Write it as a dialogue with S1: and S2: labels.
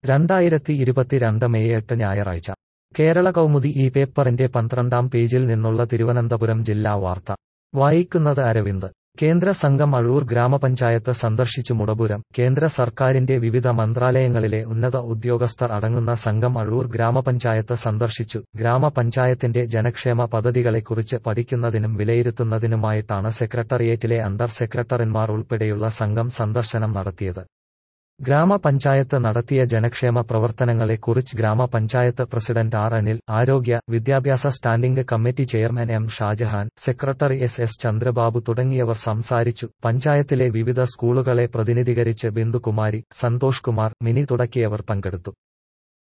S1: രണ്ടായിരത്തി ഇരുപത്തിരണ്ട് മെയ് എട്ട് ഞായറാഴ്ച കേരള കൗമുദി ഈ പേപ്പറിന്റെ പന്ത്രണ്ടാം പേജിൽ നിന്നുള്ള തിരുവനന്തപുരം ജില്ലാ വാർത്ത വായിക്കുന്നത് അരവിന്ദ് കേന്ദ്ര സംഘം അഴൂർ ഗ്രാമപഞ്ചായത്ത് സന്ദർശിച്ചു മുടപുരം കേന്ദ്ര സർക്കാരിന്റെ വിവിധ മന്ത്രാലയങ്ങളിലെ ഉന്നത ഉദ്യോഗസ്ഥർ അടങ്ങുന്ന സംഘം അഴൂർ ഗ്രാമപഞ്ചായത്ത് സന്ദർശിച്ചു ഗ്രാമപഞ്ചായത്തിന്റെ ജനക്ഷേമ പദ്ധതികളെക്കുറിച്ച് പഠിക്കുന്നതിനും വിലയിരുത്തുന്നതിനുമായിട്ടാണ് സെക്രട്ടേറിയറ്റിലെ അണ്ടർ സെക്രട്ടറിമാർ ഉൾപ്പെടെയുള്ള സംഘം സന്ദർശനം നടത്തിയത് ഗ്രാമപഞ്ചായത്ത് നടത്തിയ ജനക്ഷേമ പ്രവർത്തനങ്ങളെക്കുറിച്ച് ഗ്രാമപഞ്ചായത്ത് പ്രസിഡന്റ് ആർ അനിൽ ആരോഗ്യ വിദ്യാഭ്യാസ standing committee chairman M Shajahan secretary S S Chandrababu തുടങ്ങിയവർ സംസാരിച്ചു പഞ്ചായത്തിലെ വിവിധ സ്കൂളുകളെ പ്രതിനിധീകരിച്ച് ബിന്ദുകുമാരി സന്തോഷ് കുമാർ മിനി തുടങ്ങിയവർ പങ്കെടുത്തു